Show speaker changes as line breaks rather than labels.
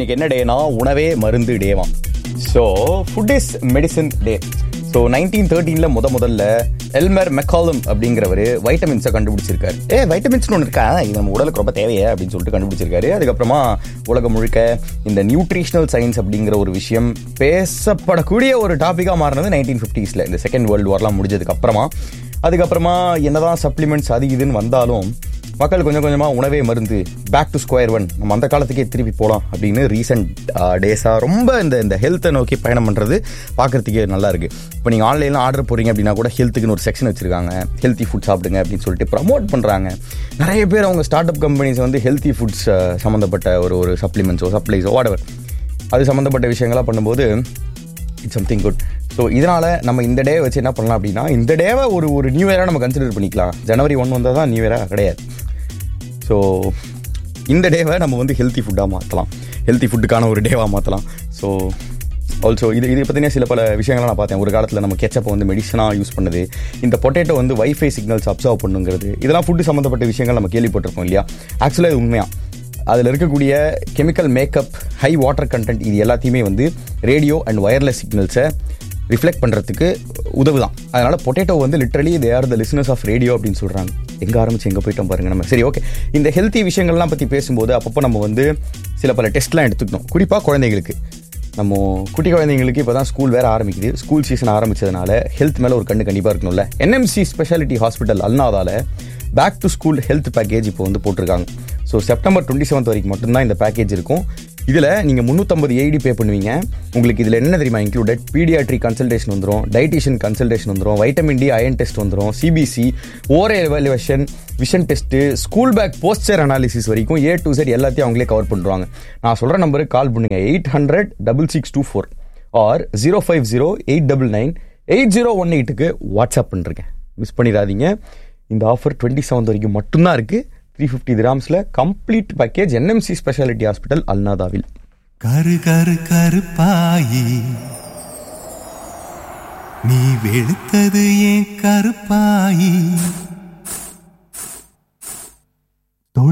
இன்னைக்கு என்ன டேனா உணவே மருந்து டேவாம் so food is medicine day so nineteen தேர்ட்டீனில் முத முதல்ல எல்மர் மெக்காலம் அப்படிங்கிறவர் வைட்டமின்ஸை கண்டுபிடிச்சிருக்காரு ஏ வைட்டமின்ஸ்னு ஒன்று இருக்கா இது நம்ம உடலுக்கு ரொம்ப தேவையா அப்படின்னு சொல்லிட்டு கண்டுபிடிச்சிருக்காரு அதுக்கப்புறமா உலகம் முழுக்க இந்த நியூட்ரிஷனல் சயின்ஸ் அப்படிங்கிற ஒரு விஷயம் பேசப்படக்கூடிய ஒரு டாப்பிக்காக மாறினது நைன்டீன் ஃபிஃப்டிஸில் இந்த செகண்ட் வேர்ல்டு வார்லாம் முடிஞ்சதுக்கு அப்புறமா அதுக்கப்புறமா என்னதான் சப்ளிமெண்ட்ஸ் அது இதுன்னு வந்தாலும் மக்கள் கொஞ்சம் கொஞ்சமாக உணவே மருந்து பேக் டு ஸ்கொயர் ஒன் நம்ம அந்த காலத்துக்கே திருப்பி போகலாம் அப்படின்னு ரீசெண்ட் டேஸாக ரொம்ப இந்த இந்த ஹெல்த்தை நோக்கி பயணம் பண்ணுறது பார்க்குறதுக்கே நல்லா இருக்கு இப்போ நீங்கள் ஆன்லைனில் ஆர்டர் போகிறீங்க அப்படின்னா கூட ஹெல்த்துக்குன்னு ஒரு செக்ஷன் வச்சிருக்காங்க ஹெல்த்தி ஃபுட் சாப்பிடுங்க அப்படின்னு சொல்லிட்டு ப்ரமோட் பண்ணுறாங்க நிறைய பேர் அவங்க ஸ்டார்ட் அப் கம்பெனிஸ் வந்து ஹெல்த்தி ஃபுட்ஸ் சம்மந்தப்பட்ட ஒரு ஒரு சப்ளிமெண்ட்ஸோ சப்ளைஸோ வாடவர் அது சம்மந்தப்பட்ட விஷயங்கள்லாம் பண்ணும்போது இட்ஸ் சம்திங் குட் ஸோ இதனால் நம்ம இந்த டே வச்சு என்ன பண்ணலாம் அப்படின்னா இந்த டேவை ஒரு ஒரு நியூ இயராக நம்ம கன்சிடர் பண்ணிக்கலாம் ஜனவரி ஒன் வந்தால் தான் நியூ இயராக கிடையாது ஸோ இந்த டேவை நம்ம வந்து ஹெல்த்தி ஃபுட்டாக மாற்றலாம் ஹெல்த்தி ஃபுட்டுக்கான ஒரு டேவாக மாற்றலாம் ஸோ ஆல்சோ இது இது பற்றின சில பல விஷயங்களை நான் பார்த்தேன் ஒரு காலத்தில் நம்ம கெச்சப்பை வந்து மெடிசனாக யூஸ் பண்ணுது இந்த பொட்டேட்டோ வந்து வைஃபை சிக்னல்ஸ் அப்சர்வ் பண்ணுங்கிறது இதெல்லாம் ஃபுட்டு சம்மந்தப்பட்ட விஷயங்கள் நம்ம கேள்விப்பட்டிருக்கோம் இல்லையா ஆக்சுவலாக இது உண்மையாக அதில் இருக்கக்கூடிய chemical makeup high water content இது எல்லாத்தையுமே வந்து ரேடியோ அண்ட் ஒயர்லெஸ் சிக்னல்ஸை ரிஃப்ளெக்ட் பண்ணுறதுக்கு உதவுதான் அதனால் பொட்டேட்டோ வந்து literally they are the listeners of radio அப்படின்னு சொல்கிறாங்க எங்கே ஆரம்பிச்சு எங்கே போயிட்டோம் பாருங்க நம்ம சரி ஓகே இந்த ஹெல்த்தி விஷயங்கள்லாம் பற்றி பேசும்போது அப்பப்போ நம்ம வந்து சில பல டெஸ்ட்லாம் எடுத்துக்கணும் குறிப்பாக குழந்தைங்களுக்கு நம்ம குட்டி குழந்தைங்களுக்கு இப்போ தான் ஸ்கூல் வேறு ஆரம்பிக்குது ஸ்கூல் சீசன் ஆரம்பிச்சதுனால ஹெல்த் மேலே ஒரு கண்ணு கண்டிப்பாக இருக்கணும்ல என்எம்சி ஸ்பெஷாலிட்டி ஹாஸ்பிட்டல் அல்னாதால back to school health package இப்போ வந்து போட்டிருக்காங்க ஸோ செப்டம்பர் டுவெண்ட்டி செவன்த் வரைக்கும் மட்டும்தான் இந்த பேக்கேஜ் இருக்கும் இதில் நீங்கள் முந்நூற்றம்பது ஏடி பே பண்ணுவீங்க உங்களுக்கு இதில் என்ன தெரியுமா இன்க்ளூடட் பீடியாட்ரி கன்சல்டேஷன் வந்துடும் டைட்டிஷியன் கன்சல்டேஷன் வந்துடும் வைட்டமின் டி அயன் டெஸ்ட் வந்துடும் சிபிசி ஓரே evaluation vision test school bag posture analysis வரைக்கும் ஏ டு செட் எல்லாத்தையும் அவங்களே கவர் பண்ணுறாங்க நான் சொல்கிற நம்பருக்கு கால் பண்ணுங்க eight hundred double six two four or zero five zero eight double nine eight zero one எயிட்டுக்கு வாட்ஸ்அப் பண்ணுறேன் மிஸ் பண்ணிடாதீங்க இந்த ஆஃபர் டுவெண்ட்டி செவன்த் வரைக்கும் மட்டும்தான் இருக்குது த்ரீ ஃபிஃப்டி கிராம்ஸில் complete package NMC specialty hospital அல்நாதாவில்
கரு கரு கருப்பாயி நீ வெளுத்தது ஏன் கருப்பாயி